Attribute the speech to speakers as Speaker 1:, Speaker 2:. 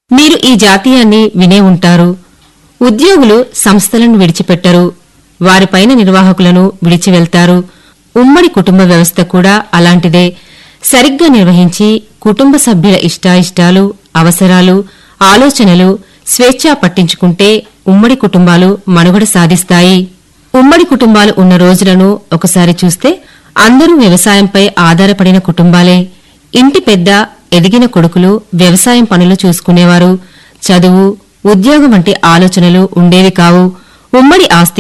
Speaker 1: మీరు ఈ జాతీయాన్ని వినే ఉంటారు ఉద్యోగులు సంస్థలను విడిచిపెట్టరు వారిపైన నిర్వాహకులను విడిచి వెళ్తారు ఉమ్మడి కుటుంబ వ్యవస్థ కూడా అలాంటిదే సరిగ్గా నిర్వహించి కుటుంబ సభ్యుల ఇష్టాయిష్టాలు అవసరాలు ఆలోచనలు స్వేచ్ఛా పట్టించుకుంటే ఉమ్మడి కుటుంబాలు మనుగడ సాధిస్తాయి ఉమ్మడి కుటుంబాలు ఉన్న రోజులను ఒకసారి చూస్తే అందరూ వ్యవసాయంపై ఆధారపడిన కుటుంబాలే ఇంటి పెద్ద ఎదిగిన కొడుకులు వ్యవసాయం పనులు చూసుకునేవారు చదువు ఉద్యోగం వంటి ఆలోచనలు ఉండేవి కావు ఉమ్మడి ఆస్తి